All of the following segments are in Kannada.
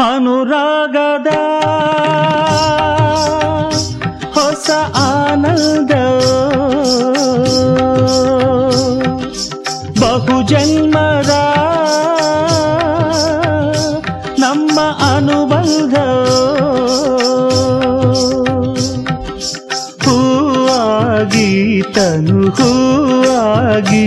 ಅನುರಾಗದ ಹೊಸ ಆನಂದ ಬಹುಜನ್ಮದ ನಮ್ಮ ಅನುಬಂಧ ಹೂವಾಗಿ ತನು ಹೂವಾಗಿ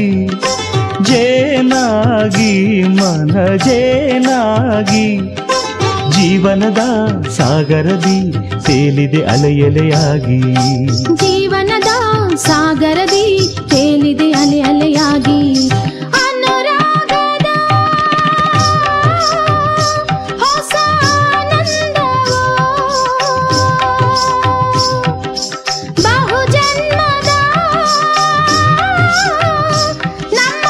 ಜೇನಾಗಿ ಮನ ಜೇನಾಗಿ ಜೀವನದ ಸಾಗರದಿ ತೇಲಿದೆ ಅಲೆಯಲೆಯಾಗಿ ಜೀವನದ ಸಾಗರದಿ ತೇಲಿದೆ ಅಲೆ ಅಲೆಯಾಗಿ ಅನುರಾಗದ ಹೊಸ ಆನಂದವೋ. ಬಹುಜನ್ಮದ ನಮ್ಮ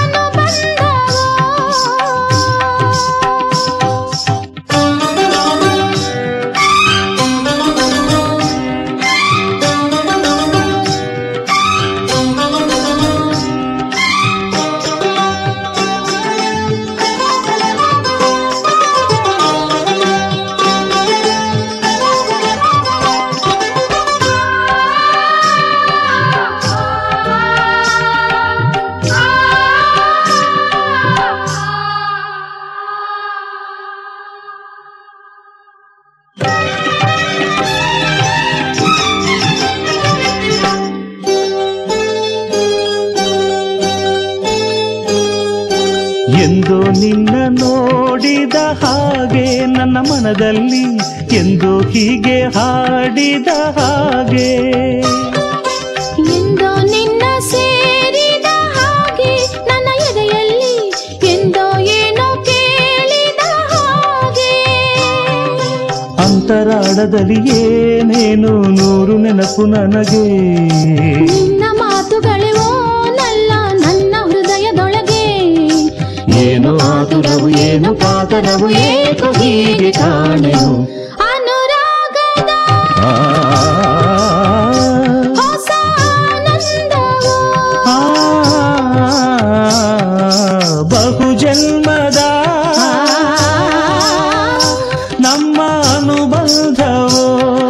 ಎಂದು ನಿನ್ನ ನೋಡಿದ ಹಾಗೆ ನನ್ನ ಮನದಲ್ಲಿ ಎಂದು ಹೀಗೆ ಹಾಡಿದ ಹಾಗೆ ಎಂದೋ ನಿನ್ನ ಸೇರಿದ ಹಾಗೆ ನನ್ನ ಎದೆಯಲ್ಲಿ ಎಂದೋ ಏನೋ ಕೇಳಿದ ಹಾಗೆ ಅಂತರಾಳದಲ್ಲಿ ಏನೇನು ನೂರು ನೆನಪು ನನಗೆ ನಿನ್ನ ಮಾತುಗಳೇ ಓನಲ್ಲ ನನ್ನ ಹೃದಯದೊಳಗೆ ಏನು ಆತುರವು ಏನು ಕಾತರವು ಏಕೋ ಹೀಗೆ ಕಾಣೆನು ಅನುರಾಗದ ಆ, ಹೊಸ ಆನಂದವೋ. ಆ, ಬಹುಜನ್ಮದ ನಮ್ಮ ಅನುಬಂಧವೋ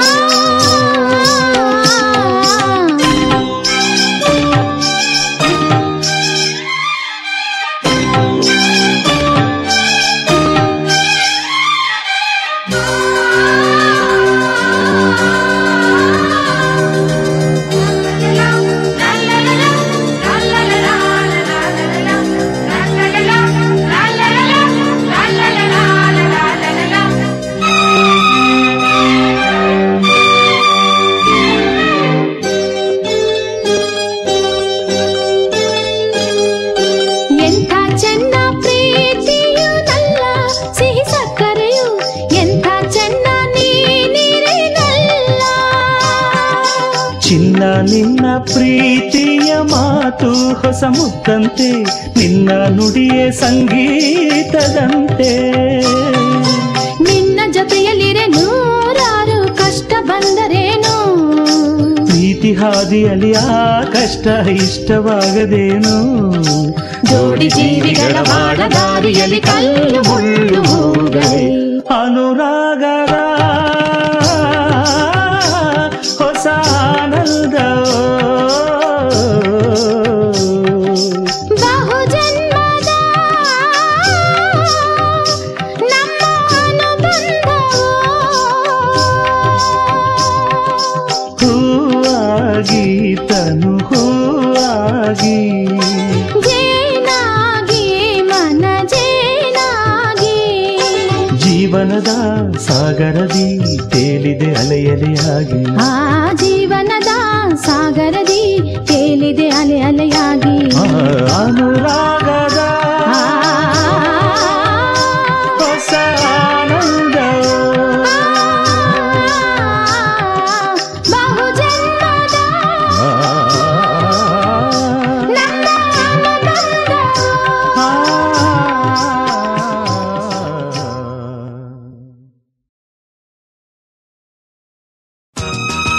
ಎಂಥ ಚೆನ್ನ ಪ್ರೀತಿಯು ನಲ್ಲ ಸಿಹಿ ಸಕ್ಕರೆಯು ಎಂಥ ಚೆನ್ನ ನೀನಿರೇನಲ್ಲ ಚಿನ್ನ ನಿನ್ನ ಪ್ರೀತಿಯ ಮಾತು ಹೊಸ ಮುತ್ತಂತೆ ನಿನ್ನ ನುಡಿಯೇ ಸಂಗೀತದಂತೆ ನಿನ್ನ ಜೊತೆಯಲ್ಲಿರೆ ನೂರಾರು ಕಷ್ಟ ಬಂದರೇನು ಪ್ರೀತಿ ಹಾದಿಯಲ್ಲಿ ಆ ಕಷ್ಟ ಇಷ್ಟವಾಗದೇನು ಜೋಡಿ ಜೀವಿಗಳ ಬಾಳ ದಾರಿಯಲ್ಲಿ ಕಲ್ಲು ಮುಳ್ಳು ಹೋಗಲಿ ಅನುರಾಗದ ಹೊಸ ಆನಂದ ಬಹುಜನ್ಮದ ನಮ್ಮ ಅನುಬಂಧವೋ. ಹೂವಾಗಿ ತನು ಹೂವಾಗಿ ಜೇನಾಗಿ ಮನ ಜೇನಾಗಿ ಜೀವನದ ಸಾಗರದಿ ತೇಲಿದೆ ಅಲೆಯಲೆಯಾಗಿ ಆ ಜೀವನದ ಸಾಗರದಿ ತೇಲಿದೆ ಅಲೆ ಅಲೆಯಾಗಿ ಆ ಅನುರಾಗದ ಆ, ಹೊಸ ಆನಂದ ಬಹುಜನ್ಮದ ಆ, ನಮ್ಮ ಅನುಬಂಧ ಆ.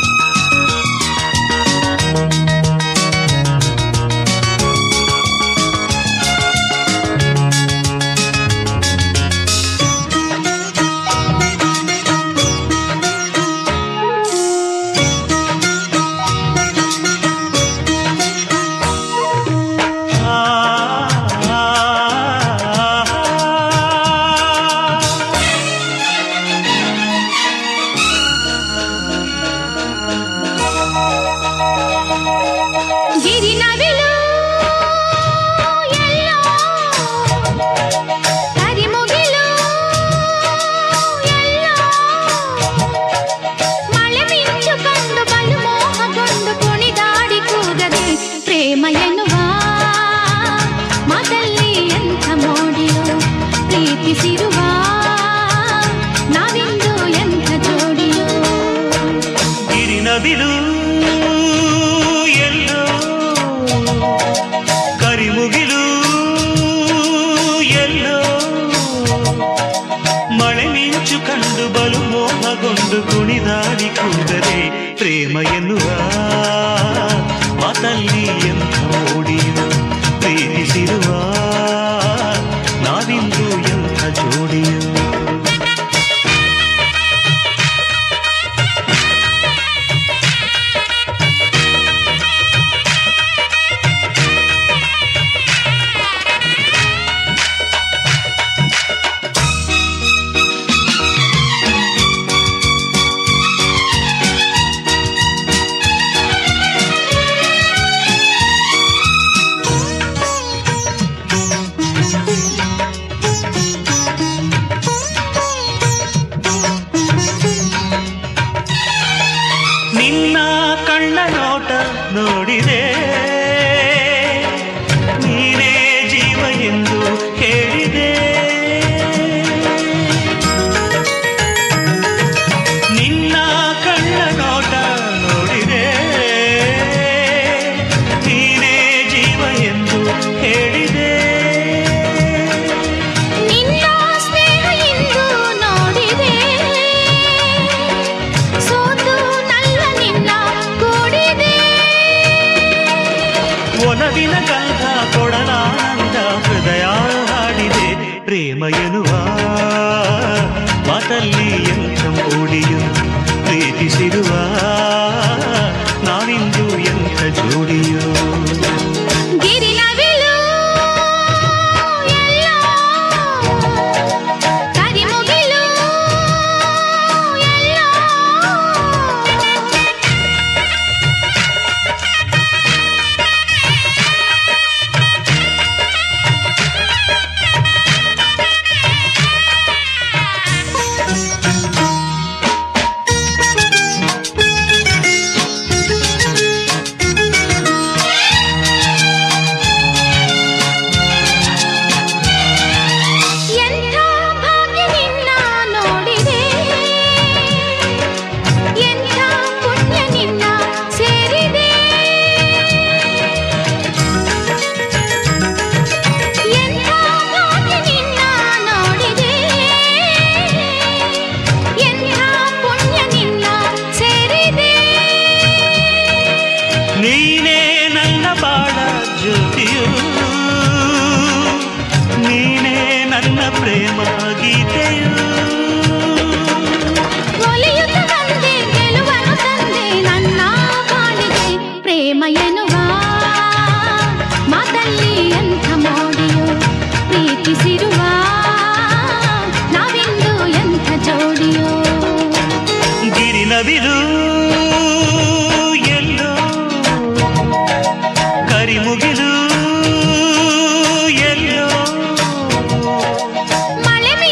ಆ ಗಿರಿನವಿಲು ಎಲ್ಲೋ ಕರಿಮುಗಿಲು ಎಲ್ಲೋ ಮಳೆ ಮಿಂಚು ಕಂಡು ಬಲು ಮೋಹಗೊಂಡು ಕುಣಿದಾಡಿ ಕೂಗದೆ ಪ್ರೇಮ ಎನ್ನುವ ಮಾತಲ್ಲಿ ಎಂಥ ಮೋಡಿಯೋ ಪ್ರೀತಿಸಿರುವ ನಾವಿಂದು ಎಂಥ ಜೋಡಿಯೋ ಗಿರಿನವಿಲು ಎಲ್ಲೋ ಕರಿಮುಗಿಲು ಎಲ್ಲೋ ಮಳೆ ಮಿಂಚು ಕಂಡು ಬಲು ಮೋಹಗೊಂಡು ಕುಣಿದಾಡಿ ಕೂಗದೆ ಪ್ರೇಮ ಎನ್ನುವ ಮಾತಲ್ಲಿ ಎಂಥ ಮೋಡಿಯು ಪ್ರೀತಿಸಿರುವ ನಾವಿಂದು ಎಂಥ ಜೋಡಿಯು ನಿನ್ನ ಕಣ್ಣ ನೋಟ ನೋಡಿದೆ ನೀನೇ ಜೀವ ಎಂದು ಹೇಳಿದೆ ನಿನ್ನ ಕಣ್ಣ ನೋಟ ನೋಡಿದೆ ನೀನೇ ಜೀವ ಎಂದು ಹೇಳಿದೆ ನಿನ್ನ ಸ್ನೇಹ ಇಂದು ನೋಡಿದೆ ಸೋತು ನಲ್ಲ ನಿನ್ನ ಕೂಡಿದೆ ಒಲವಿನ ಗಂಧ ಕೊಡಲಾನಂದ ಹೃದಯ ಹಾಡಿದೆ ಪ್ರೇಮ ಎನ್ನುವ ಮಾತಲ್ಲಿ ಎಂಥ ಮೂಡಿಯು ಪ್ರೀತಿಸಿರುವ ನಾವಿಂದು ಎಂಥ ಜೋಡಿಯೋ ಗಿರಿನವಿಲು ಎಲ್ಲೋ ಕರಿಮುಗಿಲು ಎಲ್ಲೋ ಎಂಥ ಭಾಗ್ಯ ನಿನ್ನ ನೋಡಿದೆ ಎಂಥ ಪುಣ್ಯ ನಿನ್ನ ಸೇರಿದೆ ಎಂಥ ಭಾಗ್ಯ ನಿನ್ನ ನೋಡಿದೆ ಎಂಥ ಪುಣ್ಯ ನಿನ್ನ ಸೇರಿದೆ ನೀನೇ ನನ್ನ ಬಾಳ ಜ್ಯೋತಿಯು ನೀನೇ ನನ್ನ ಪ್ರೇಮ ಗೀತೆಯು ಒಲಿಯುತ್ತ ಬಂದೆ ಗೆಲುವನ್ನು ತಂದೆ ನನ್ನ ಬಾಳಿಗೆ ಪ್ರೇಮ ಎನ್ನುವ ಮಾತಲ್ಲಿ ಎಂಥ ಮೋಡಿಯೋ ಪ್ರೀತಿಸಿರುವ ನಾವಿಂದು ಎಂಥ ಜೋಡಿಯೋ ಗಿರಿನವಿಲು ಎಲ್ಲೋ ಕರಿಮುಗಿಲು ಎಲ್ಲೋ ಮಳೆ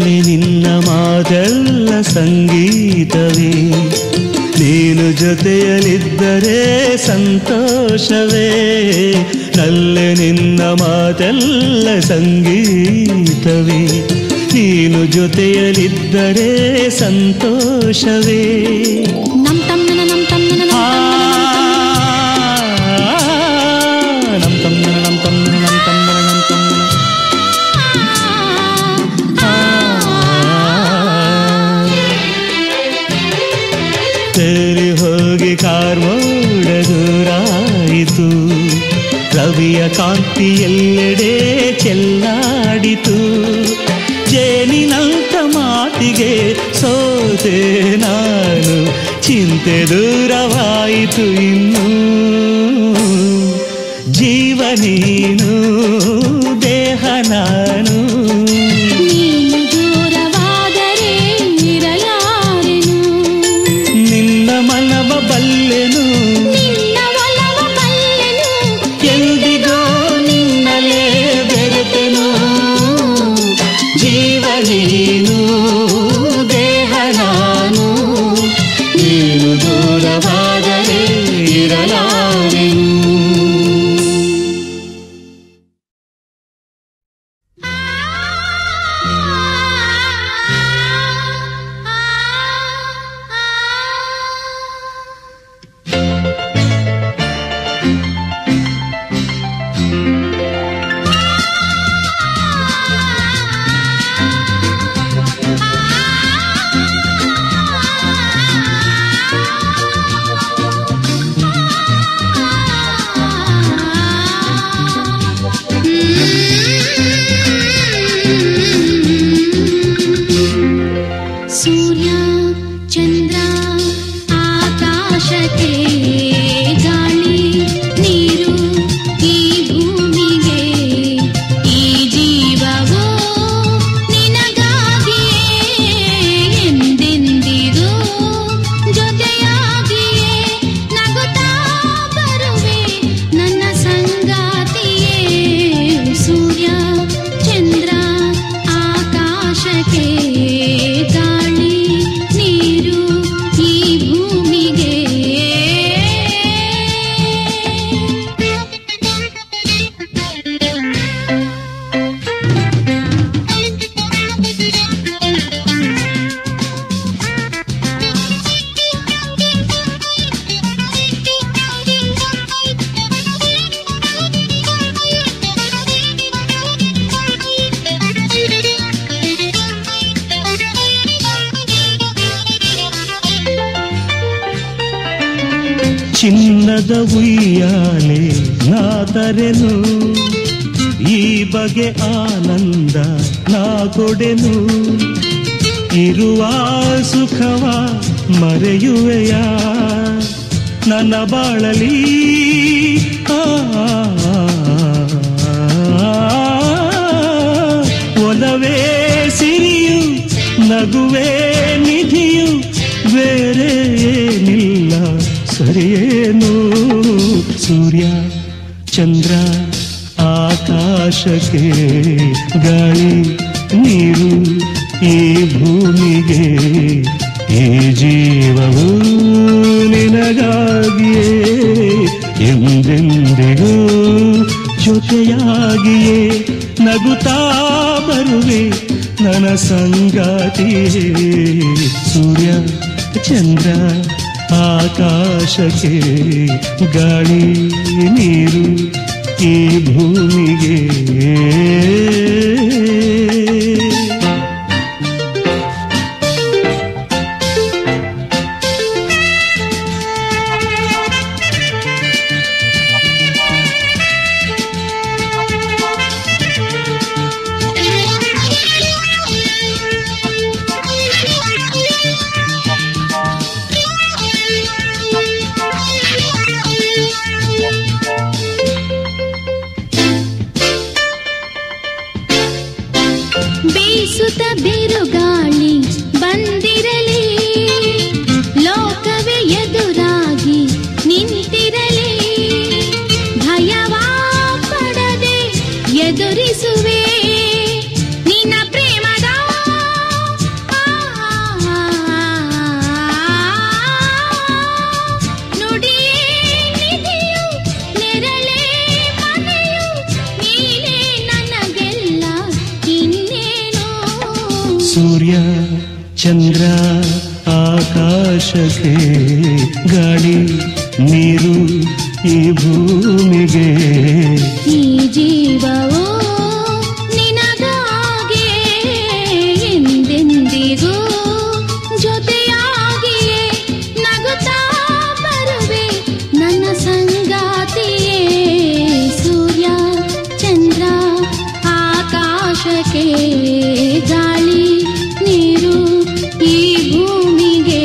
ನಲ್ಲಿ ನಿನ್ನ ಮಾತೆಲ್ಲ ಸಂಗೀತವೇ ನೀನು ಜೊತೆಯಲಿದ್ದರೆ ಸಂತೋಷವೇ ನಲ್ಲಿ ನಿನ್ನ ಮಾತೆಲ್ಲ ಸಂಗೀತವೇ ನೀನು ಜೊತೆಯಲಿದ್ದರೆ ಸಂತೋಷವೇ ನಮ್ ತಮ್ಮನ ನಮ್ ತಮ್ಮನ ಆ, ನಮ್ ತಮ್ಮನ ನಮ್ ತಮ್ಮನ ನಮ್ ತಮ್ಮನ ನಮ್ ತಮ್ಮನ ತೇಲಿ ಹೋಗಿ ಕಾರ್ಮೋಡ ದೂರಾಯಿತು ರವಿಯ ಕಾಂತಿ ಎಲ್ಲೆಡೆ ಚೆಲ್ಲಾಡಿತು ಜೇನಿನಂತ ಮಾತಿಗೆ ಸೋತೆ ನಾನು ಚಿಂತೆ ದೂರವಾಯಿತು ಇನ್ನು ಜೀವ ನೀನು ದೇಹ ನಾನು ನೀನು ದೂರವಾದರೆ ಇರಲಾರೆನು ನಿನ್ನ ಮನವ ಬಲ್ಲೆನು ನಿನ್ನ ಒಲವ ಬಲ್ಲೆನು ಎಂದಿಗೋ ನಿನ್ನಲೇ ಬೆರೆತೆನು ಜೀವ ನೀನು ದೇಹ ನಾನು ನೀನು ದೂರವಾದರೆ ಇರಲಾರೆನು ಸೂರ್ಯ ಚಂದ್ರ ಆಕಾಶಕ್ಕೆ ಗಾಳಿ ನೀರು ಈ ಭೂಮಿಗೆ ಈ ಜೀವವು ನಿನಗಾಗಿಯೇ ಎಂದೆಂದಿಗೂ ಜೊತೆಯಾಗಿಯೇ ನಗುತ್ತಾ ಬರುವೆ ನನ್ನ ಸಂಗಾತಿಯೇ ಸೂರ್ಯ ಚಂದ್ರ ಆಕಾಶಕ್ಕೆ ಗಾಳಿ ನೀರು ಈ ಭೂಮಿಗೆ ಚಿನ್ನದ ಉಯ್ಯಾಲೆ ನಾದರೆನು ಈ ಬಗೆ ಆನಂದ ನಾ ಕೊಡೆನು ಇರುವ ಸುಖವ ಮರೆಯುವೆಯ ನನ್ನ ಬಾಳಲಿ ಆ, ಒಲವೇ ಸಿರಿಯು ನಗುವೇ ನಿಧಿಯು ಬೇರೆ ಏನಿಲ್ಲ ಸರಿಯೇನು ಸೂರ್ಯ ಚಂದ್ರ ಆಕಾಶಕ್ಕೆ ಗಾಳಿ ನೀರು ಈ ಭೂಮಿಗೆ ಈ ಜೀವವು ನಿನಗಾಗಿಯೇ ಎಂದೆಂದಿಗೂ ಜೊತೆಯಾಗಿಯೇ ನಗುತ್ತಾ ಬರುವೆ ನನ್ನ ಸಂಗಾತಿಯೇ ಸೂರ್ಯ ಚಂದ್ರ ಆಕಾಶಕ್ಕೆ ಗಾಳಿ ನೀರು ಈ ಭೂಮಿಗೆ Thank you. ಸೂರ್ಯ ಚಂದ್ರ ಆಕಾಶಕ್ಕೆ ಗಾಳಿ ನೀರು ಈ ಭೂಮಿಗೆ ಈ ಜೀವವು ನಿನಗಾಗೆ ಎಂದೆಂದಿಗೂ ಜೊತೆಯಾಗಿಯೇ ನಗುತ್ತಾ ಬರುವೆ ನನ್ನ ಸಂಗಾತಿಯೇ ಸೂರ್ಯ ಚಂದ್ರ ಆಕಾಶಕ್ಕೆ ಗಾಳಿ ನೀರು ಈ ಭೂಮಿಗೆ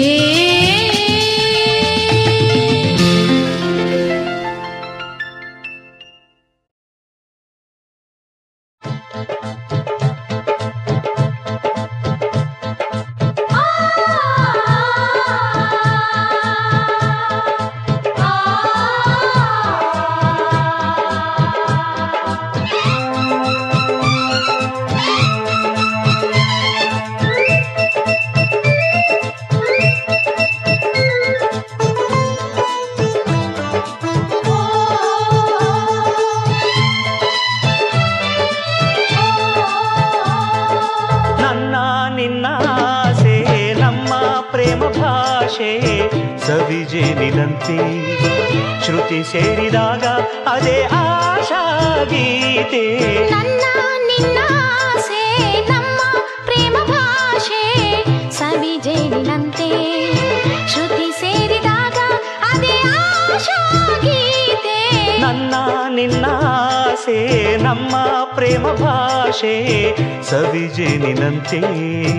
ನನ್ನ ನಿನ್ನ ಆಸೆ ನಮ್ಮ ಪ್ರೇಮ ಭಾಷೆ ಸವಿಜೇನಿನಂತೆ ಶ್ರುತಿ ಸೇರಿದಾಗ ಅದೇ ಆಶಾ ಗೀತೆ ನನ್ನ ನಿನ್ನ ಆಸೆ ನಮ್ಮ ಪ್ರೇಮ ಭಾಷೆ ಸವಿಜೇನಿನಂತೆ ಶ್ರುತಿ ಸೇರಿದಾಗ ಅದೇ ಆಶಾ ಗೀತೆ ನನ್ನ ನಿನ್ನ ಆಸೆ ನಮ್ಮ ಪ್ರೇಮ ಭಾಷೆ ಸವಿಜೇನಿನಂತೆ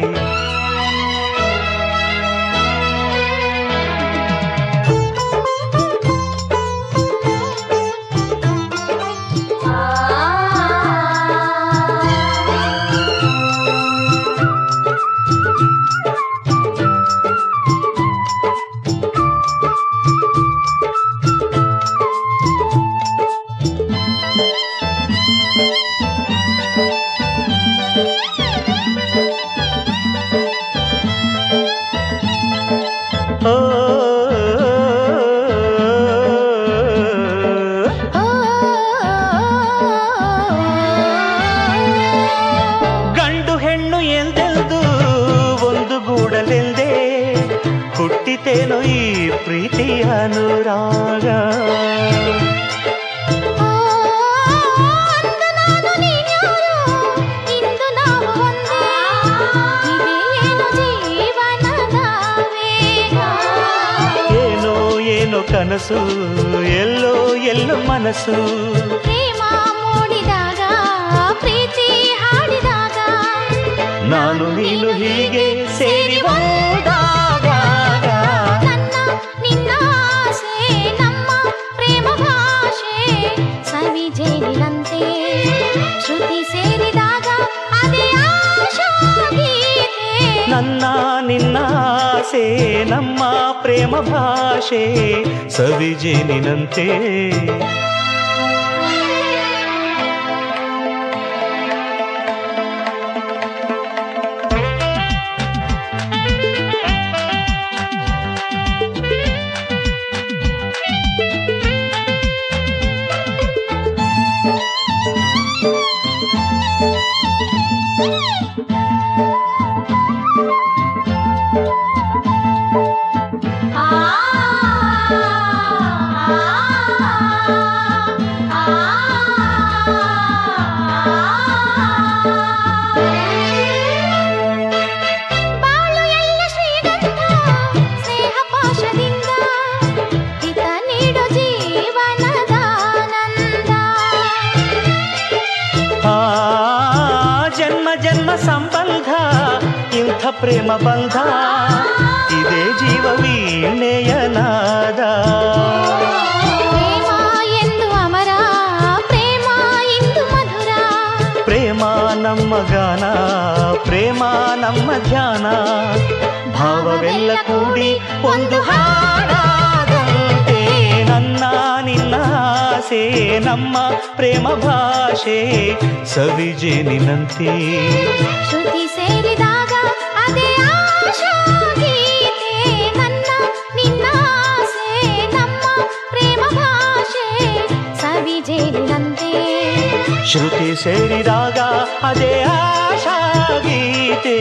ಓ ಓ, ಗಂಡು ಹೆಣ್ಣು ಎಂದೆಂದು ಒಂದು ಗೂಡಲೆಂದೇ ಹುಟ್ಟಿತೇನೋ ಈ ಪ್ರೀತಿಯ ಅನುರಾಗ ಓ, ಅಂದು ನಾನು ನೀನ್ಯಾರೋ, ಇಂದು ನಾವು ಒಂದೇ. ಇದೇನು ಜೀವನದ ವೇಗ ಏನೋ ಏನೋ ಕನಸು ಎಲ್ಲೋ ಎಲ್ಲೋ ಮನಸ್ಸು ಪ್ರೇಮ ಮೂಡಿದಾಗ ಪ್ರೀತಿ ಹಾಡಿದಾಗ ನಾನು ನೀನು ಹೀಗೆ ಸೇರಿ ಹೋದಾಗ ನನ್ನ ನಿನ್ನ ಆಸೆ ನಮ್ಮ ಪ್ರೇಮ ಭಾಷೆ ಸವಿಜೇನಿನಂತೆ ಶ್ರುತಿ ಸೇರಿದಾಗ ಅದೇ ಆಶಾ ಗೀತೆ ನನ್ನ ನಿನ್ನ ಆಸೆ ನಮ್ಮ ಪ್ರೇಮ ಭಾಷೆ ಸವಿಜೇನಿನಂತೆ ಬಾಳು ಎಲ್ಲ ಶ್ರೀಗಂಧ ಸ್ನೇಹ ಪಾಶದಿಂದ ಹಿತ ನೀಡೋ ಜೀವನದ ಆನಂದ ಆ ಜನ್ಮ ಜನ್ಮ ಸಂಬಂಧ ಇಂಥ ಪ್ರೇಮ ಬಂಧ ಇದೇ ಜೀವ ವೀಣೆಯನಾದ ಪ್ರೇಮ ಎಂದು ಅಮರ ಪ್ರೇಮ ಇಂದು ಮಧುರ ಪ್ರೇಮ ನಮ್ಮ ಗಾನ ಪ್ರೇಮ ನಮ್ಮ ಧ್ಯಾನ ಭಾವವೆಲ್ಲ ಕೂಡಿ ಒಂದು ಹಾಡಾದಂತೆ ನನ್ನ ನಿನ್ನ ಆಸೆ ನಮ್ಮ ಪ್ರೇಮ ಭಾಷೆ ಸವಿಜೇನಿನಂತೆ ಶ್ರುತಿ ಸೇರಿದಾಗ ಅದೇ ಆಶಾ ಗೀತೆ ನನ್ನ ನಿನ್ನ ಆಸೆ ನಮ್ಮ ಪ್ರೇಮ ಭಾಷೆ ಸವಿಜೇನಿನಂತೆ ಶ್ರುತಿ ಸೇರಿದಾಗ ಅದೇ ಆಶಾ ಗೀತೆ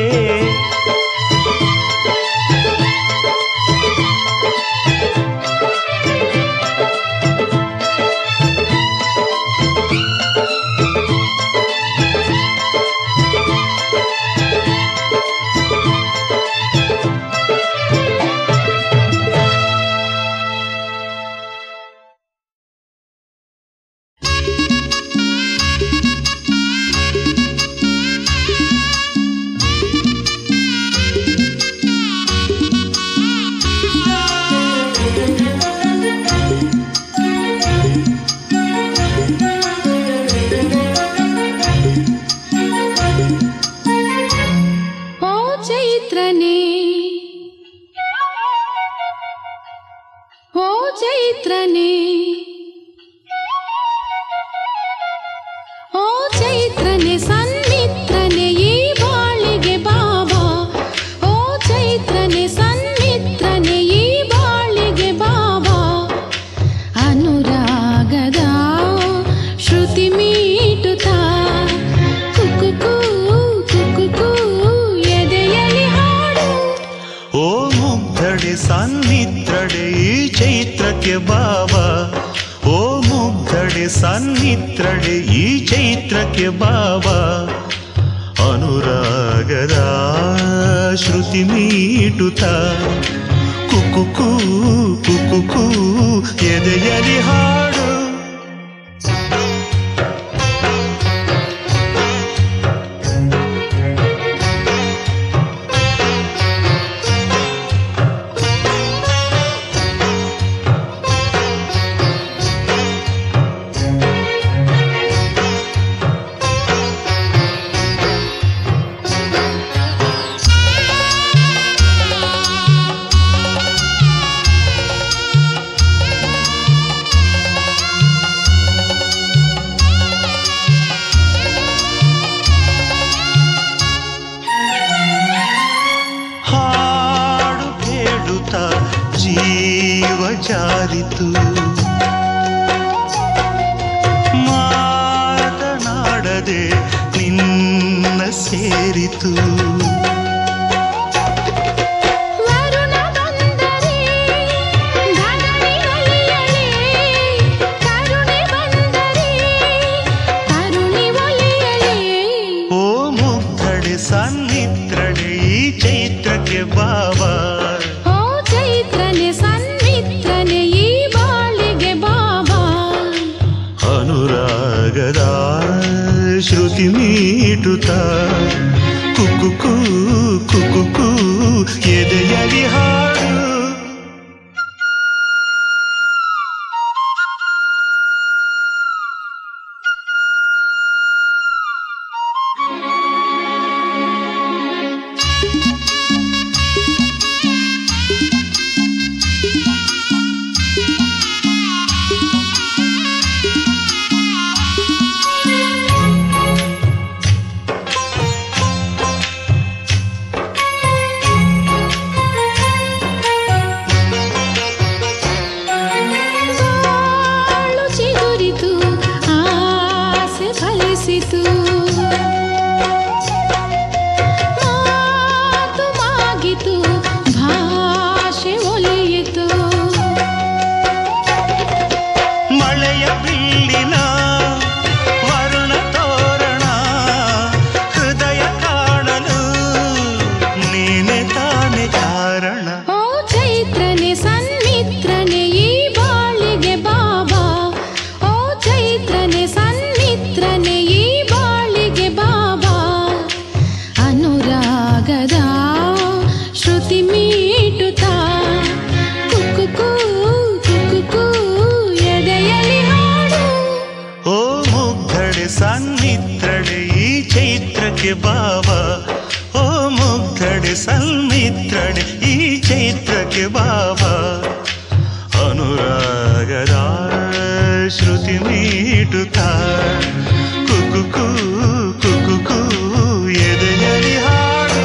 ಓ ಚೈತ್ರನೇ ಓ ಚೈತ್ರನೇ ಓ ಚೈತ್ರನೆ ಸನ್ಮಿತ್ರನೆ ಈ ಬಾಳಿಗೆ ಬಾಬಾ ಓ ಚೈತ್ರನೆ ಸನ್ಮಿತ್ರನೆ ಈ ಬಾಳಿಗೆ ಬಾಬಾ ಅನುರಾಗದ ಶ್ರುತಿ ಮೀಟುತ್ತಾ ಕುಕ್ಕುಕು ಕುಕ್ಕುಕು ಎದೆಯಲಿ ಹಾಡು ಓ ಮುಗ್ಧಡೆ ಸನ್ನಿತ್ರಡೆ ಈ ಚೈತ್ರಕ್ಕೆ ಬಾಬಾ ಓ ಮುಗ್ಧಡೆ ಸನ್ನಿತ್ರಡೆ ಈ ಚೈತ್ರಕ್ಕೆ ಬಾಬಾ ಅನುರಾಗದ ಶ್ರುತಿ ಮೀಟುತ್ತ ಕುಕ್ಕುಕು ಕುಕ್ಕುಕು ಎದೆಯಲಿ ಹಾಡು ಹಾಡು ಕೇಳುತ್ತ ಜೀವ ಜಾರಿತು ಮಾತನಾಡದೆ ನಿನ್ನ ಸೇರಿತು ವರುಣ ಬಂದರೆ ಧರಣಿ ಒಲಿಯಲೇ ಕರುಣೆ ಬಂದರೆ ಕರುಣಿ ಒಲಿಯಲೇ ಓ ಮುಗ್ಧಡೆ ಸನ್ನಿತ್ರಡೆ ಈ ಚೈತ್ರಕ್ಕೆ ಬಾಬಾ ಓ ಚೈತ್ರನೆ ಸನ್ಮಿತ್ರನೆ ಈ ಬಾಳಿಗೆ ಬಾಬಾ ಅನುರಾಗದ ಶ್ರುತಿ ಮೀಟುತ್ತ ಕುಕ್ಕುಕು ಕುಕ್ಕುಕು ಎದೆಯಲಿ ಹಾಡು ಬಾಳು ಚಿಗುರಿತು ಆಸೆ ಫಲಿಸಿತು ಮಾತು ಮಾಗಿತು ಭಾಷೆ ಒಲಿಯಿತು ಮಳೆಯ ಬಿಲ್ಲಿನ ವರುಣ ತೋರಣ ಹೃದಯ ಕಾಣಲು ನೀನೆ ತಾನೆ ಕಾರಣ ಓ ಚೈತ್ರನೆ ಸನ್ಮಿತ್ರನೆ ಈ ಬಾಳಿಗೆ ಬಾಬಾ ಓ ಚೈತ್ರನೆ ಸನ್ಮಿತ್ರನೆ ಈ ಬಾಳಿಗೆ ಬಾಬಾ ಅನುರಾಗದ ಶ್ರುತಿ ಮೀಟುತ್ತಾ ಕುಕ್ಕುಕು ಕುಕ್ಕುಕು ಎದೆಯಲಿ ಹಾಡು ಓ ಮುಗ್ಧಡೆ ಸನ್ನಿತ್ರಡೆ ಈ ಚೈತ್ರಕ್ಕೆ ಬಾಬಾ ಓ ಮುಗ್ಧಡೆ ಸನ್ನಿತ್ರಡೆ ಈ ಚೈತ್ರಕ್ಕೆ ಬಾಬಾ ಅನುರಾಗದ ಶ್ರುತಿ ಮೀಟುತ್ತ ಕುಕ್ಕುಕು ಕುಕ್ಕುಕು ಎದೆಯಲಿ ಹಾಡು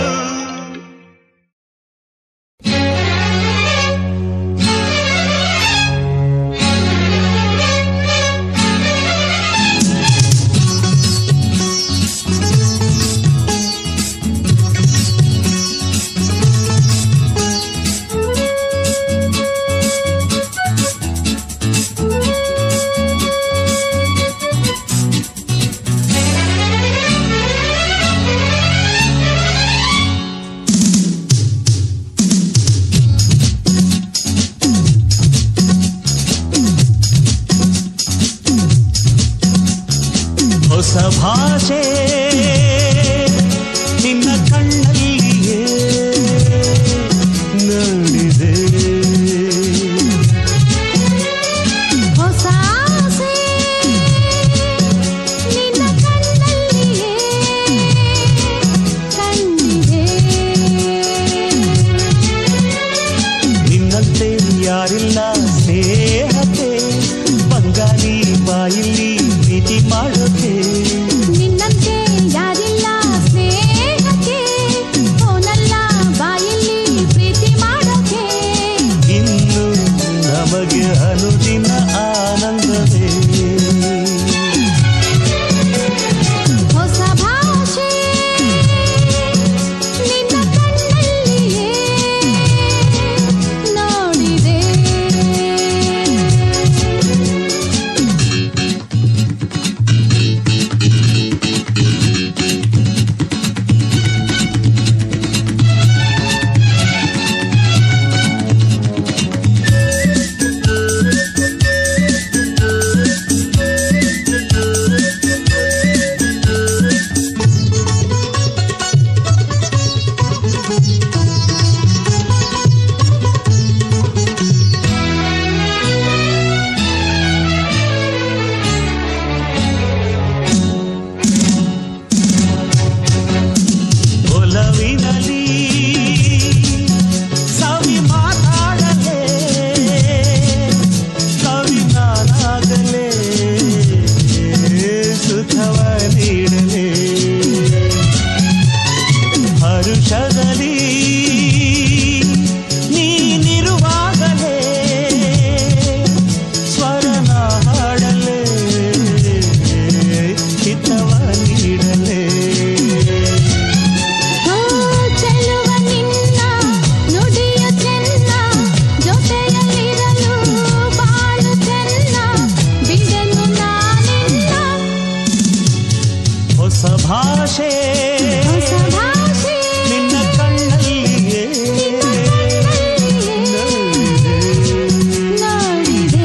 ಓ ಹೊಸ ಭಾಷೆ ನಿನ್ನ ಕಣ್ಣಲ್ಲಿಯೇ ನೋಡಿದೆ ಹೊಸ ಆಸೆ ನಿನ್ನ ಕಣ್ಣಲ್ಲಿಯೇ ಕಂಡಿದೆ ನಿನ್ನಂತೆ ಯಾರಿಲ್ಲ ಸ್ನೇಹಕ್ಕೆ ಬಂಗಾಲಿ ಬಾಯಿಲಿ ಪ್ರೀತಿ ಮಾಡೋಕೆ ನಿನ್ನಂತೆ ಯಾರಿಲ್ಲ ಸ್ನೇಹಕ್ಕೆ ಫೋನಲ್ಲ ಬಾಯಲ್ಲಿ ಪ್ರೀತಿ ಮಾಡೋಕೆ ಇನ್ನು ನಮಗೆ ಅನುದಿನ ಆನಂದವೇ ಹೊಸ ಭಾಷೆ ನಿನ್ನ ಕಣ್ಣಲ್ಲಿಯೇ ನೋಡಿದೆ ಒಲವಿನಲಿ ಸವಿ ಮಾತಾಡಲೇ ಕವಿ ನಾನಾಗಲೇ ಸುಖವ ನೀಡಲೇ ಹರುಷದಲ್ಲಿ ನೀನಿರುವಾಗಲೇ ಸ್ವರನ ಹಾಡಲೇ ಚಿತ್ತವ ನೀಡಲೇ ಓ ಚೆಲುವ ನಿನ್ನ ನುಡಿಯ ಚೆನ್ನ ಜೊತೆಯಲ್ಲಿರಲು ಬಾಳು ಚೆನ್ನ ಬಿಡಲು ನಾನಿನ್ನ ಹೊಸ ಭಾಷೆ ಹೊಸ ಭಾಷೆ ನಿನ್ನ ಕಣ್ಣಲ್ಲಿಯೇ ನೋಡಿದೆ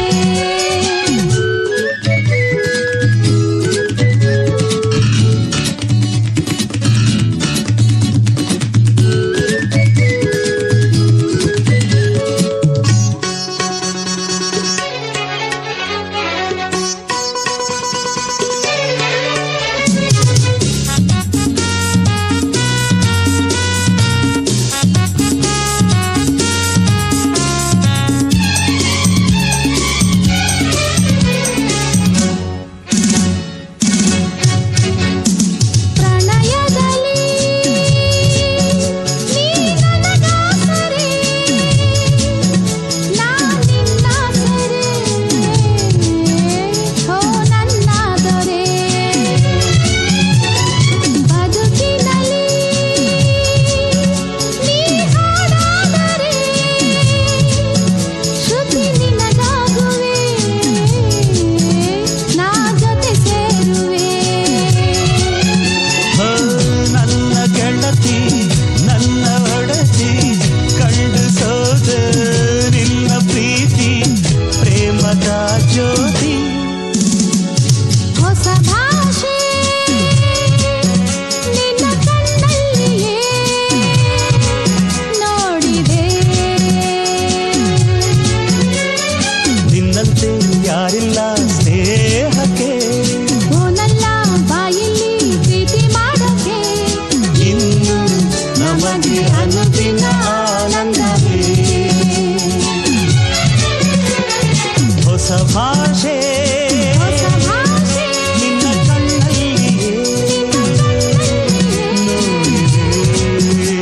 ಪ್ರಣಯದಲ್ಲಿ ನೀ ನನಗಾಸರೆ ನಾ ನಿನ್ನಾಸರೆ ಹೋ ನನ್ನ ದೊರೆ ಬದುಕಿನಲ್ಲಿ ನೀ ಹಾಡಾದರೆ ಶ್ರುತಿ ನಿನಗಾಗುವೆ ನಾ ಜೊತೆ ಸೇರುವೆ ಹೋ, ನನ್ನ ಗೆಳತಿ ನನ್ನ ಒಡತಿ ಕಂಡು ಸೋದ ನಿನ್ನ ಪ್ರೀತಿ ಪ್ರೇಮದ ಜ್ಯೋತಿ ಹೊಸ ಭಾಷೆ ನಿನ್ನ ಕಣ್ಣಲ್ಲಿಯೇ ನೋಡಿದೆ ನಿನ್ನಂತೆ ಯಾರಿಲ್ಲ ಸ್ನೇಹಕ್ಕೆ ಫೋನಲ್ಲ ಬಾಯಲ್ಲಿ ಪ್ರೀತಿ ಮಾಡೋಕೆ ಇನ್ನು ನಮಗೆ ಅನುದಿನ ಆನಂದವೇ ಹೊಸ ಭಾಷೆ ಹೊಸ ಭಾಷೆ ನಿನ್ನ ಕಣ್ಣಲ್ಲಿಯೇ ನೋಡಿದೆ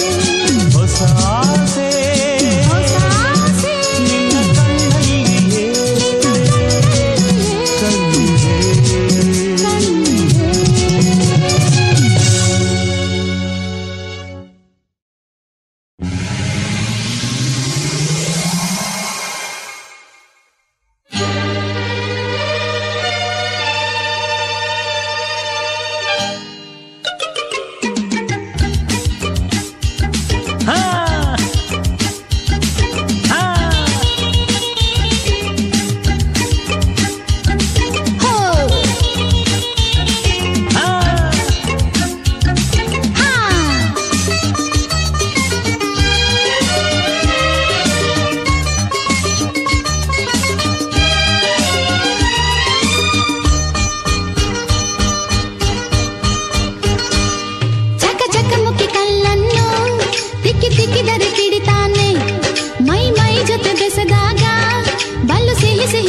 ನೋಡಿದೆ ಹೊಸ ಆಸೆ ಹೊಸ ಆಸೆ ನಿನ್ನ ಕಣ್ಣಲ್ಲಿಯೇ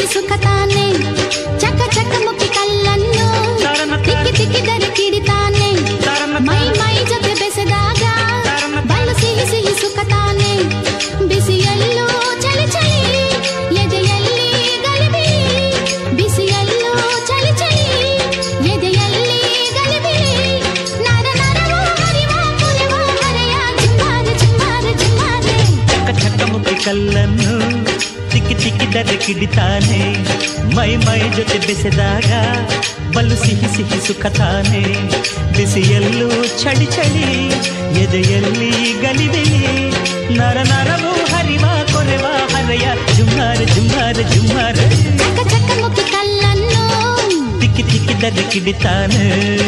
ಸಿಹಿ ಸುಖ ತಾನೆ ಚಕ ಚಕ ಮುಖಿ ಕಲ್ಲನ್ನು ತಿಕ್ಕಿ ತಿಕ್ಕಿದರೆ ಕಿಡಿತಾನೆ ಮೈ ಮೈ ಜೊತೆ ಬೆಸೆದಾಗ ಬಲು ಸಿಹಿ ಸಿಹಿ ಸುಖ ತಾನೆ ಬಿಸಿಯಲ್ಲೂ ಚಳಿ ಚಳಿ ಎದೆಯಲ್ಲಿ ಗಲಿಬಿಲಿ ಬಿಸಿಯಲ್ಲೂ ಚಳಿ ಚಳಿ ಎದೆಯಲ್ಲಿ ಗಲಿಬಿಲಿ ನರ ನರವೂ ಹರಿವ ಪುರಿವ ಹರೆಯ ಚಿಮ್ಮಾರ ಚಿಮ್ಮಾರ ಚಿಮ್ಮಾರೆ ಚಕ್ಕ ಚಕ್ಕ ಮುಖಿ ಕಲ್ಲನ್ನು ತಿಕ್ಕಿ ತಿಕ್ಕಿದರೆ ಕಿಡಿತಾನೆ ಮೈ ಮೈ ಜೊತೆ ಬೆಸೆದಾಗ ಬಲು ಸಿಹಿ ಸಿಹಿ ಸುಖ ತಾನೆ ಬಿಸಿಯಲ್ಲೂ ಚಳಿ ಚಳಿ ಎದೆಯಲ್ಲಿ ಗಲಿಬಿಲಿ ನರ ನರವು ಹರಿವ ಕೊರೆವ ಹರೆಯ ಜುಮ್ಮಾರ ಜುಮ್ಮಾರ ಜುಮ್ಮಾರ ಚಕ ಚಕ ಮುಖಿ ಕಲ್ಲನ್ನು ತಿಕ್ಕಿ ತಿಕ್ಕಿದರೆ ಕಿಡಿತಾನೆ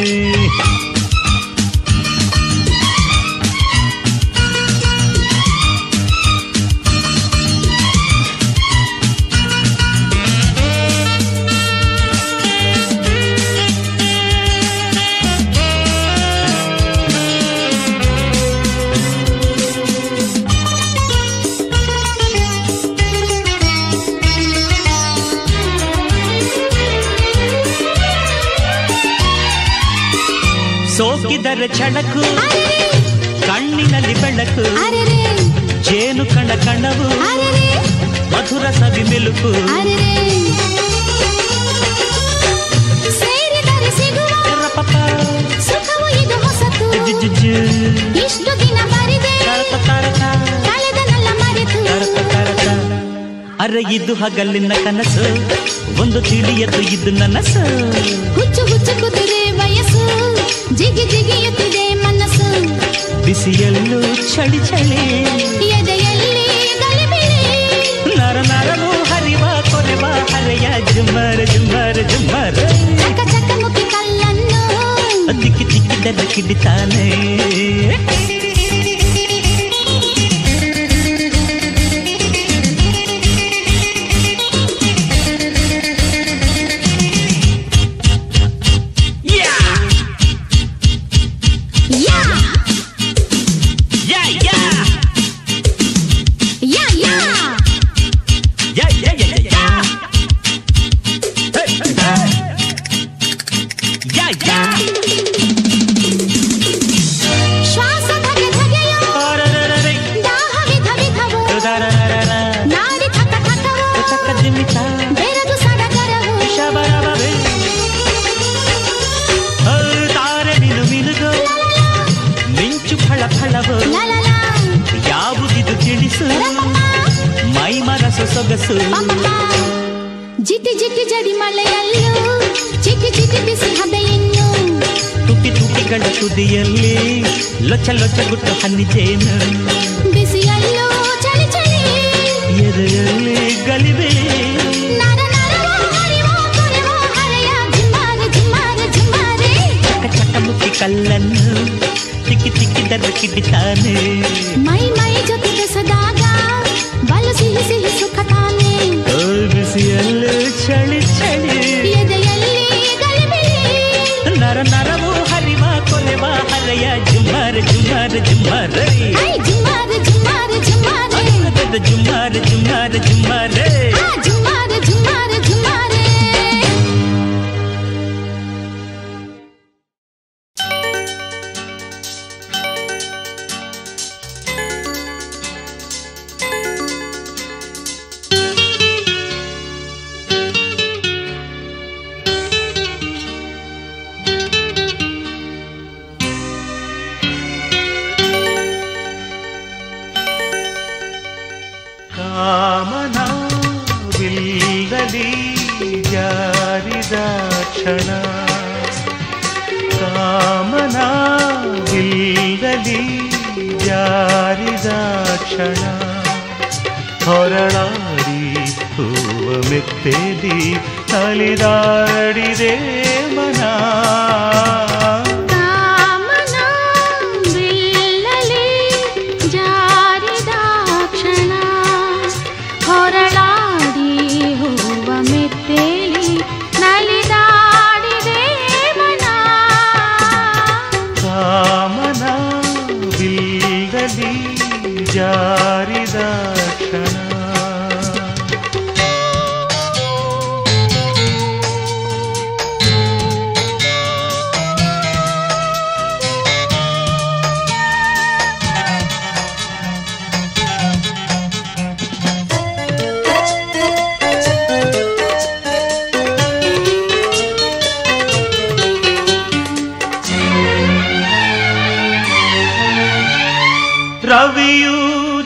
ಸೋಕಿದರೆ ಚಳಕು ಅರೆರೆ ಕಣ್ಣಿನಲ್ಲಿ ಬೆಳಕು ಅರೆರೆ ಜೇನು ಕಣ ಕಣವು ಅರೆರೆ ಮಧುರ ಸವಿ ಮೆಲುಕು ಅರೆರೆ ಸೇರಿದರೆ ಸಿಗುವ ರಪಪ, ಸುಖವು ಇದು ಹೊಸತು ಜು ಜು ಜು, ಇಷ್ಟು ದಿನ ಬರಿದೆ ತರತ ತರತ, ಕಳೆದನೆಲ್ಲ ಮರೆತು ತರತ ತರತ. ಅರೆ ಇದು ಹಗಲಿನ ಕನಸು ಒಂದು ತಿಳಿಯದು ಇದು ನನಸು ಹುಚ್ಚು ಹುಚ್ಚು ಕುದುರೆ ವಯಸ್ಸು ಜಿಗಿ ಜಿಗಿಯುತ್ತಿದೆ ಮನಸ್ಸು ಬಿಸಿಯಲ್ಲೂ ಚಳಿ ಚಳಿ ಎದೆಯಲ್ಲಿ ಗಲಿಬಿಲಿ ನರ ನರವು ಹರಿವ ಕೊರೆವ ಹರೆಯ ಜುಮ್ಮರ ಜುಮ್ಮರ ಜುಮ್ಮರ ಚಕ ಚಕ ಮುಖಿ ಕಲ್ಲನ್ನು ದಿಕ್ಕಿ ದಿಕ್ಕಿದರೆ ಕಿಡಿತಾನೆ ಯಾ ಯಾ ಯಾ ಯಾ ಯಾ ಯಾ ಯಾ ಯಾ ಯಾ ಹೇ, ಹೇ. ಯಾ ಯಾ ಶ್ವಾಸ ಧಗೆ ಧಗೆಯೋ ಅರರರರೆ, ದಾಹ ವಿಧ ವಿಧವೋ ಉದರರರರ, ನಾಡಿ ಥಕ ಥಕವೋ ಉತಕ ಜಿಮಿತ, ಬೆರಗು ಸಡಗರವೋ ಶಬರಬರೆ. ಓ, ತಾರೆ ಮಿನು ಮಿನುಗೋ, ಮಿಂಚು ಫಳ ಫಳವೋ ಲಲಲ ಯಾವುದಿದು ತಿಳಿಸು ಮೈ ಮನಸ್ಸು ಸೊಗಸು ಜಿಟಿ ಜಿಟಿ ಜಡಿ ಮಳೆಯಲ್ಲೂ ಚಿಟಿ ಚಿಟಿ ಬಿಸಿ ಹಬೆಯನ್ನು ತುಟಿ ತುಟಿಗಳ ತುದಿಯಲ್ಲಿ ಲೊಚ ಲೊಚ ಗುಟ್ಟು ಹನ್ನಿಜೇನು ಬಿಸಿಯಲ್ಲೂ ಚಳಿ ಚಳಿ ಎದೆಯಲ್ಲಿ ಗಲಿವೆ ನರ ನರವೋ ಹರಿವೋ ಕೊರೆವೋ ಹರೆಯ ಜಿಮ್ಮಾರ ಜಿಮ್ಮಾರ ಜಿಮ್ಮಾರೆ ಚಕ ಚಕ ಮುಖಿ ಕಲ್ಲನ್ನು ತಿಕ್ಕಿ ತಿಕ್ಕಿದರೆ ಕಿಡಿತಾನೆ ಮೈ ಮೈ ಜೊತೆ ಬೆಸದಾಗ ಬಲು ಸಿಹಿ ಸಿಹಿ ಸುಖ ತಾನೆ ಓ ಬಿಸಿಯಲ್ಲೂ ಚಳಿ ಚಳಿ ಎದೆಯಲ್ಲಿ ಗಲಿಬಿಲಿ ನರ ನರವು ಹರಿವ ಕೊಲೆವ ಹರೆಯ ಜುಮ್ಮಾರ ಜುಮ್ಮಾರ ಜುಮ್ಮಾರ ಐ ಜಿಮ್ಮಾರ ಜಿಮ್ಮಾರ ಜಿಮ್ಮಾರೆ ಜುಮ್ಮಾರ ಜುಮ್ಮಾರ ಜುಮ್ಮಾರ ಆ ಜಿಮ್ಮಾರ ಜಿಮ್ಮಾರ ಜಿಮ್ಮಾರೆ ಕಾಮನವಿಲ್ಲದಿ ಜಾರಿದ ಕ್ಷಣ ಕಾಮನವಿಲ್ಲದಿ ಜಾರಿದ ಕ್ಷಣ ಹೊರಳಾಡಿ ಹೂವ ಮೆತ್ತೆದಿ ಅಲಿದಾಡಿದೆ ಮನ ಕಾಮನ ಬಿಲ್ಲಲಿ ಜಾರಿದ ಕ್ಷಣ ಹೊರಳಾಡಿ ಹೂವ ಮೆತ್ತೇಲಿ ನಲಿದಾಡಿದೆ ಮನ ಕಾಮನವಿಲ್ಲದಿ ಜಾರಿದ ಕ್ಷಣ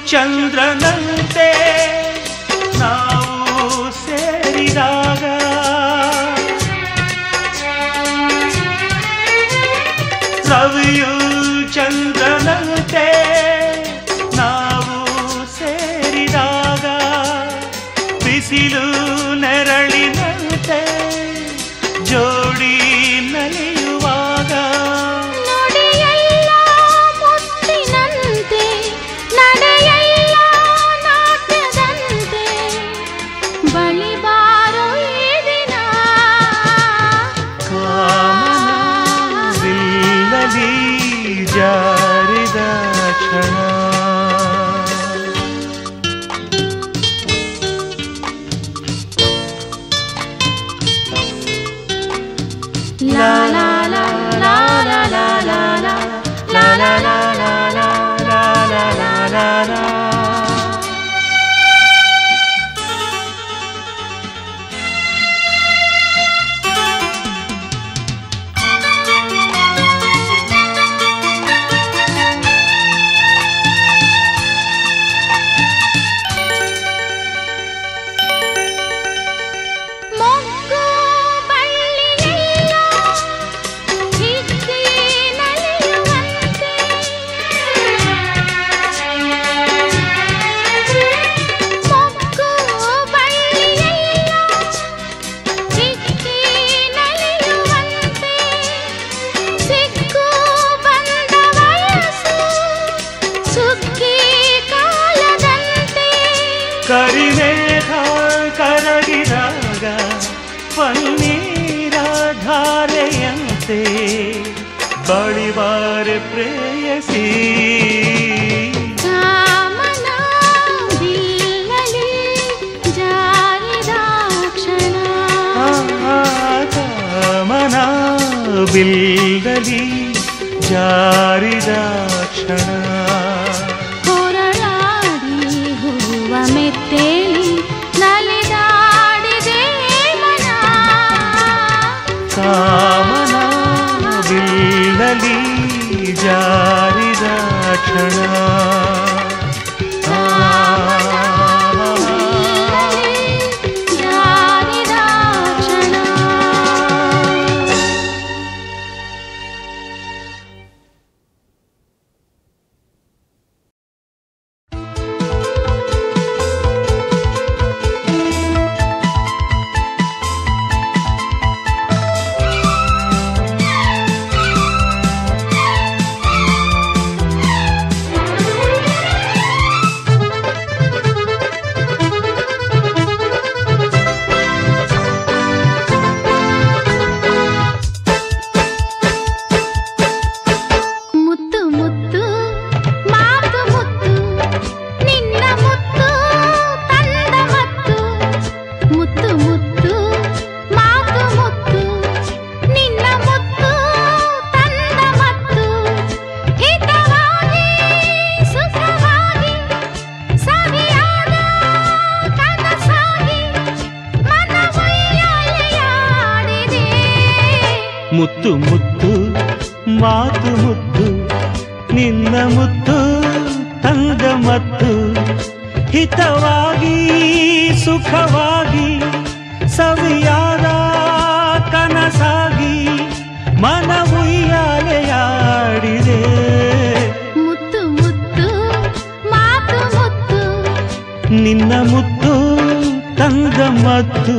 ಚಂದ್ರನಂತೆ ನಾವು ಸೇರಿದಾಗ ರವಿಯು ಚಂದ್ರನಂತೆ ನಾವು ಸೇರಿದಾಗ ಬಿಸಿಲು ನೆರಳಿನಂತೆ ಜೋಡಿ ನಲಿಯುವಾಗ ನುಡಿಯೆಲ್ಲ ಮುತ್ತಿನಂತೆ ನಡೆಯೆಲ್ಲ ನಾಟ್ಯದಂತೆ ಬಳಿ ಬಾರೋ ಈ ದಿನ ಕಾಮನವಿಲ್ಲಲಿ ಜಾರಿದ ಕ್ಷಣ ಲಾ ಲಾ ಲಾ ಲಾ ಲಾ ಲಾ ಲಾ ಲಾ ಲಾ ಲಾ ಲಾ ಲಾ ಲಾ ಲಾ ಲಾ ಲಾ ಲಾ ಲಾ ಮೊಗ್ಗು ಬಳ್ಳಿಯೆಲ್ಲ ಹಿಕ್ಕಿ ನಲಿಯುವಂತೆ ಮೊಗ್ಗು ಬಳ್ಳಿಯೆಲ್ಲ ಹಿಕ್ಕಿ ನಲಿಯುವಂತೆ ಸಿಕ್ಕು ಬಂದ ವಯಸ್ಸು ಸುಗ್ಗಿ ಕಾಲದಂತೆ ಕರಿಮೇಘ ಕರಗಿದಾಗ ಪನ್ನೀರ ಧಾರೆಯಂತೆ ಬಳಿವಾರೆ ಪ್ರೇಯಸಿ ಕಾಮನ ಬಿಲ್ಲಲಿ ಜಾರಿದ ಕ್ಷಣ ಕಾಮನ ಬಿಲ್ಗಲಿ ಜಾರಿದ ಕ್ಷಣ ಹೊರಳಾಡಿ ಹೂವ ಮೆತ್ತೇಳಿ ನಲಿದಾಡಿದೆ ಮನ ಕಾಮನ ಬಿಲ್ಲಲಿ ಜಾರಿದ ಕ್ಷಣ ಜಾರಿದ ಕ್ಷಣ ಮುತ್ತು ಮುತ್ತು ಮಾತು ಮುತ್ತು ನಿನ್ನ ಮುತ್ತು ತಂದ ಮತ್ತು ಮುತ್ತು ಮುತ್ತು ಮಾತು ಮುತ್ತು ನಿನ್ನ ಮುತ್ತು ತಂದ ಮತ್ತು ಹಿತವಾಗಿ ಸುಖವಾಗಿ ಸವಿಯಾದ ಕನಸಾಗಿ ಮನವೊಯ್ಯಾಲೆಯಾಡಿದೆ ಮುತ್ತು ಮುತ್ತು ಮಾತು ಮುತ್ತು ನಿನ್ನ ಮುತ್ತು ತಂದ ಮತ್ತು ಹಿತವಾಗಿ ಸುಖವಾಗಿ ಸವಿಯಾದ ಕನಸಾಗಿ ಮನವುಯ್ಯಾಲೆಯಾಡಿದೆ ಮುತ್ತು ಮುತ್ತು ಮಾತು ಮುತ್ತು ನಿನ್ನ ಮುತ್ತು ತಂದ ಮತ್ತು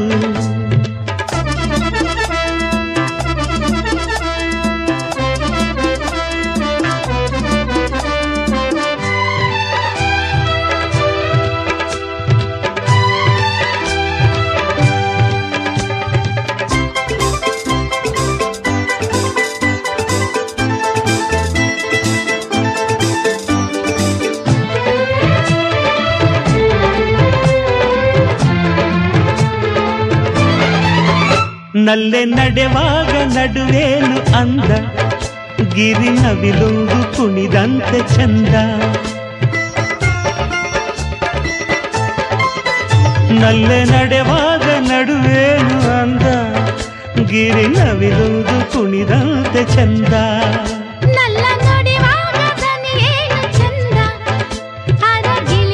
ನಲ್ಲೆ ನಡೆವಾಗ ನಡುವೇನು ಅಂದ ಗಿರಿ ನವಿಲೊಂದು ಕುಣಿದಂತೆ ಚಂದ ನಲ್ಲೆ ನಡೆವಾಗ ನಡುವೇನು ಅಂದ ಗಿರಿ ನವಿಲೊಂದು ಕುಣಿದಂತೆ ಚಂದ ನಲ್ಲ ನುಡಿವಾಗ ದನಿಯೇನು ಚಂದ ಅರಗಿಲ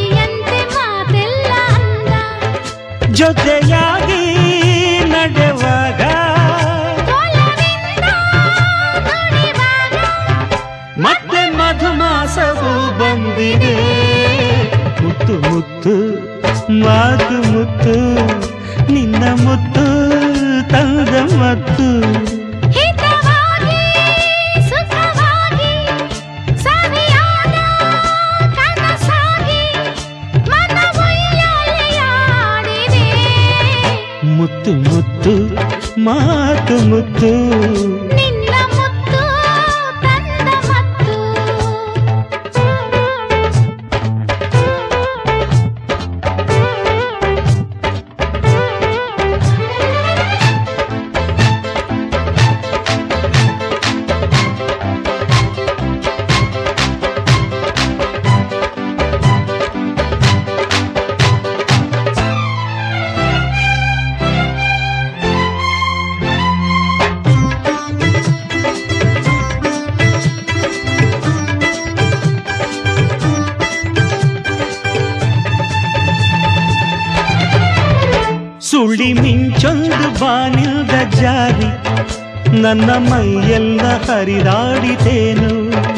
ಜೊತೆಯಾಗಿ ನಡೆವಾಗ ಒಲವಿಂದ ನುಡಿವಾಗ ಮತ್ತೆ ಮಧುಮಾಸವು ಬಂದಿದೆ ಮುತ್ತು ಮುತ್ತು ಮಾತು ಮುತ್ತು ನಿನ್ನ ಮುತ್ತು ತಂದ ಮತ್ತು ಹಿತವಾಗಿ ಸುಖವಾಗಿ ಸವಿಯಾದ ಕನಸಾಗಿ ಮನವೊಯ್ಯಾಲೆಯಾಡಿದೆ ಮುತ್ತು ಮುತ್ತು ಮಾತು ಮುತ್ತು ನಿನ್ನ ಮುತ್ತು ತಂದ ಮತ್ತು ಸುಳಿ ಮಿಂಚೊಂದು ಬಾನಿಲ್ದ ಜಾರಿ ನನ್ನ ಮೈಯೆಲ್ಲ ಹರಿದಾಡಿತೇನು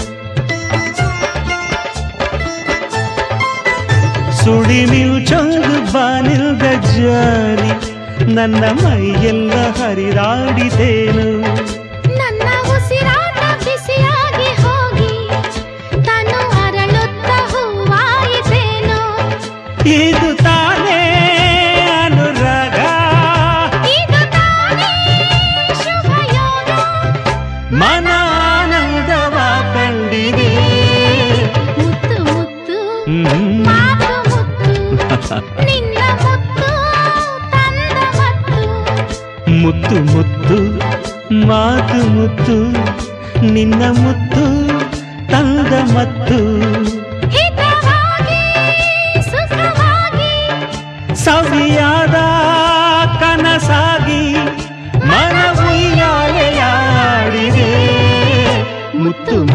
ಸುಳಿ ಮಿಂಚೊಂದು ಬಾನಿಲ್ದ ಜಾರಿ ನನ್ನ ಮೈಯೆಲ್ಲ ಹರಿದಾಡಿತೇನು ನನ್ನ ಉಸಿರಾಟ ಬಿಸಿಯಾಗಿ ಹೋಗಿ ತನು ಅರಳುತ್ತ ಹೂವಾಯಿತೇನೋ ಇದು ತಾನೇ ಅನುರಾಗ ಇದು ತಾನೇ ಶುಭ ಯೋಗ ಮನ ಆನಂದವ ಕಂಡಿದೆ ಮುತ್ತು ಮುತ್ತು ಹ್ಮ್. ಮಾತು ಮುತ್ತು ನಿನ್ನ ಮುತ್ತು ತಂದ ಮತ್ತು ಮುತ್ತು ಮುತ್ತು ಮಾತು ಮುತ್ತು ನಿನ್ನ ಮುತ್ತು ತಂದ ಮತ್ತು ಹಿತವಾಗಿ ಸುಖವಾಗಿ ಸವಿಯಾದ ಕನಸಾಗಿ ಮನ ಉಯ್ಯಾಲೆಯಾಡಿದೆ ಮುತ್ತು